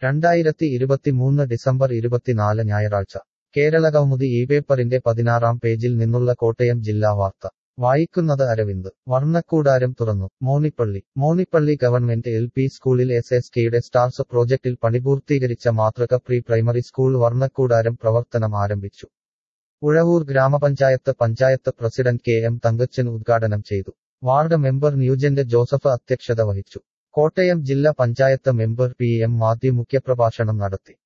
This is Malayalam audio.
രണ്ടായിരത്തി ഇരുപത്തിമൂന്ന് ഡിസംബർ ഇരുപത്തിനാല് ഞായറാഴ്ച കേരള കൗമുദി ഈ പേപ്പറിന്റെ പതിനാറാം പേജിൽ നിന്നുള്ള കോട്ടയം ജില്ലാ വാർത്ത വായിക്കുന്നത് അരവിന്ദ് വർണ്ണക്കൂടാരം തുറന്നു Monippally Monippally government L P സ്കൂളിൽ എസ് എസ് കെയുടെ സ്റ്റാർസ് പ്രോജക്റ്റിൽ പണിപൂർത്തീകരിച്ച മാതൃക പ്രീ പ്രൈമറി സ്കൂൾ വർണ്ണക്കൂടാരം പ്രവർത്തനം ആരംഭിച്ചു ഉഴവൂർ ഗ്രാമപഞ്ചായത്ത് panchayat president K M Thankachan ഉദ്ഘാടനം ചെയ്തു വാർഡ് മെമ്പർ ന്യൂജന്റ് ജോസഫ് അധ്യക്ഷത വഹിച്ചു കോട്ടയം ജില്ലാ panchayat member P M Mathew മുഖ്യപ്രഭാഷണം നടത്തി